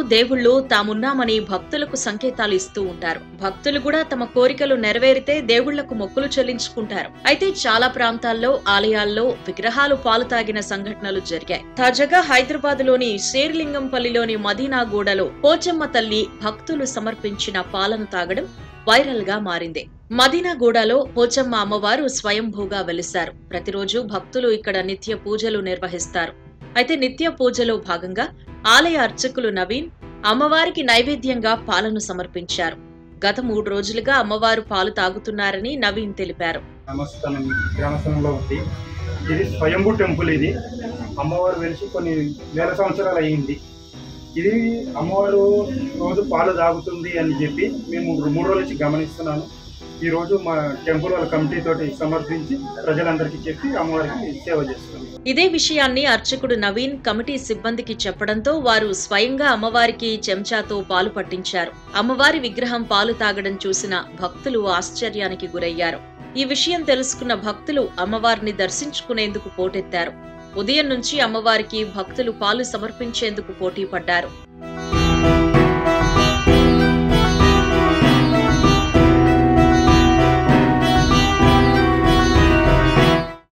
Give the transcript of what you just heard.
దేవుళ్ళు తామున్నామని భక్తులకు సంకేతాలు ఇస్తూ ఉంటారు భక్తులు కూడా తమ కోరికలు నెరవేరితే దేవుళ్లకు మొక్కులు చెల్లించుకుంటారు అయితే చాలా ప్రాంతాల్లో ఆలయాల్లో విగ్రహాలు పాలు తాగిన సంఘటనలు జరిగాయి తాజాగా హైదరాబాద్ లోని శేర్లింగంపల్లిలోని మదీనాగూడలో పోచమ్మ తల్లి భక్తులు సమర్పించిన పాలను తాగడం వైరల్ గా మారింది మదీనాగూడలో పోచమ్మ అమ్మవారు స్వయంభూగా వెలిశారు ప్రతిరోజు భక్తులు ఇక్కడ నిత్య పూజలు నిర్వహిస్తారు అయితే నిత్య పూజలో భాగంగా ఆలయ అర్చకులు నవీన్ అమ్మవారికి నైవేద్యంగా పాలను సమర్పించారు గత మూడు రోజులుగా అమ్మవారు పాలు తాగుతున్నారని నవీన్ తెలిపారు గ్రామస్థలం గ్రామస్థలంలో ఉంది ఇది స్వయంభూ టెంపుల్ ఇది అమ్మవారు వెలిసి కొన్ని వేల సంవత్సరాలు అయ్యింది ఇది అమ్మవారు రోజు పాలు తాగుతుంది అని చెప్పి మేము మూడు రోజుల నుంచి గమనిస్తున్నాను ఈ రోజు మా టెంపుల్ వాళ్ళ కమిటీ తోటి సమర్పించి ప్రజలందరికీ చెప్పి అమ్మవారికి సేవ చేస్తున్నాం ఇదే విషయాన్ని అర్చకుడు నవీన్ కమిటీ సిబ్బందికి చెప్పడంతో వారు స్వయంగా అమ్మవారికి చెంచాతో పాలు పట్టించారు అమ్మవారి విగ్రహం పాలు తాగడం చూసిన భక్తులు ఆశ్చర్యానికి గురయ్యారు ఈ విషయం తెలుసుకున్న భక్తులు అమ్మవారిని దర్శించుకునేందుకు పోటెత్తారు ఉదయం నుంచి అమ్మవారికి భక్తులు పాలు సమర్పించేందుకు పోటీ పడ్డారు